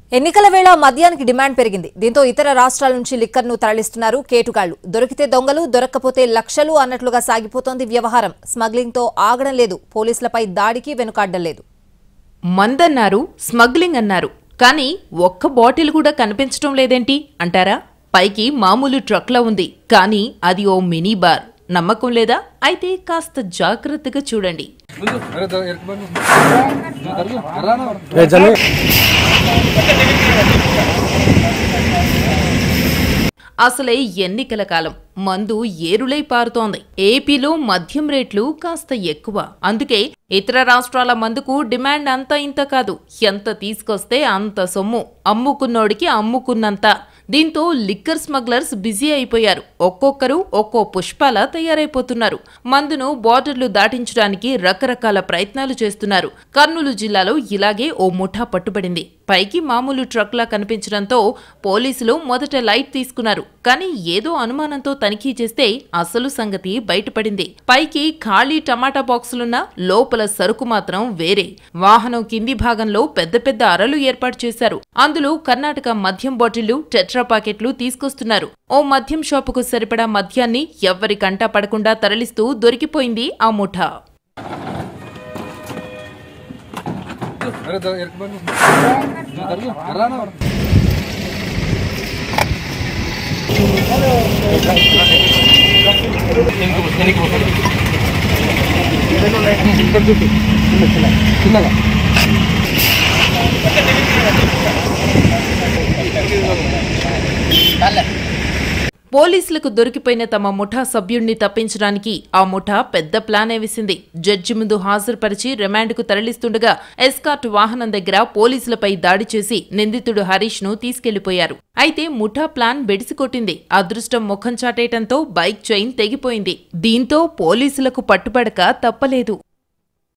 ఎన్నికల వేళ మద్యానికి డిమాండ్ పెరిగింది దీంతో ఇతర రాష్ట్రాల నుంచి లిక్కర్ను తరలిస్తున్నారు కేటుగాళ్లు దొరికితే దొంగలు దొరక్కపోతే లక్షలు అన్నట్లుగా సాగిపోతోంది వ్యవహారం స్మగ్లింగ్తో ఆగడం లేదు పోలీసులపై దాడికి వెనుకాడ్డం లేదు మందన్నారు స్మగ్లింగ్ అన్నారు కానీ ఒక్క బాటిల్ కూడా కనిపించడం లేదేంటి అంటారా పైకి మామూలు ట్రక్లా ఉంది కానీ అది ఓ మినీ బార్ నమ్మకం లేదా అయితే కాస్త జాగ్రత్తగా చూడండి ముందు అరే ద- ఎరకు బండి. నువ్వు తరుగు. అరానా. అసలే ఎన్నికల కాలం మందు ఏరులై పారుతోంది ఏపీలో మద్యం రేట్లు కాస్త ఎక్కువ అందుకే ఇతర రాష్ట్రాల మందుకు డిమాండ్ అంత ఇంత కాదు ఎంత తీసుకొస్తే అంత సొమ్ము అమ్ముకున్నోడికి అమ్ముకున్నంత దీంతో లిక్కర్ స్మగ్లర్స్ బిజీ అయిపోయారు ఒక్కొక్కరు ఒక్కో పుష్పాల తయారైపోతున్నారు మందును బార్డర్లు దాటించడానికి రకరకాల ప్రయత్నాలు చేస్తున్నారు కర్నూలు జిల్లాలో ఇలాగే ఓ ముఠా పట్టుబడింది పైకి మామూలు ట్రక్లా కనిపించడంతో పోలీసులు మొదట లైట్ తీసుకున్నారు కానీ ఏదో అనుమానంతో తనిఖీ చేస్తే అసలు సంగతి బయటపడింది పైకి ఖాళీ టమాటా బాక్సులున్న లోపల సరుకు మాత్రం వేరే వాహనం కింది భాగంలో పెద్ద పెద్ద అరలు ఏర్పాటు చేశారు అందులో కర్ణాటక మద్యం బాటిళ్లు టెట్రా పాకెట్లు తీసుకొస్తున్నారు ఓ మద్యం షాపుకు సరిపడా మద్యాన్ని ఎవ్వరి కంటా పడకుండా తరలిస్తూ దొరికిపోయింది ఆ ముఠా అరే ద- ఎరకు బండి. నువ్వు తరుగు. అరానా. చిన్నగా పోలీసులకు దొరికిపోయిన తమ ముఠా సభ్యుణ్ణి తప్పించడానికి ఆ ముఠా పెద్ద ప్లానే వేసింది జడ్జి ముందు హాజరుపరిచి రిమాండ్కు తరలిస్తుండగా ఎస్కాట్ వాహనం దగ్గర పోలీసులపై దాడి చేసి నిందితుడు హరీష్ ను తీసుకెళ్లిపోయారు అయితే ముఠా ప్లాన్ బెడిసికొట్టింది అదృష్టం ముఖం చాటేయటంతో బైక్ చైన్ తెగిపోయింది దీంతో పోలీసులకు పట్టుబడక తప్పలేదు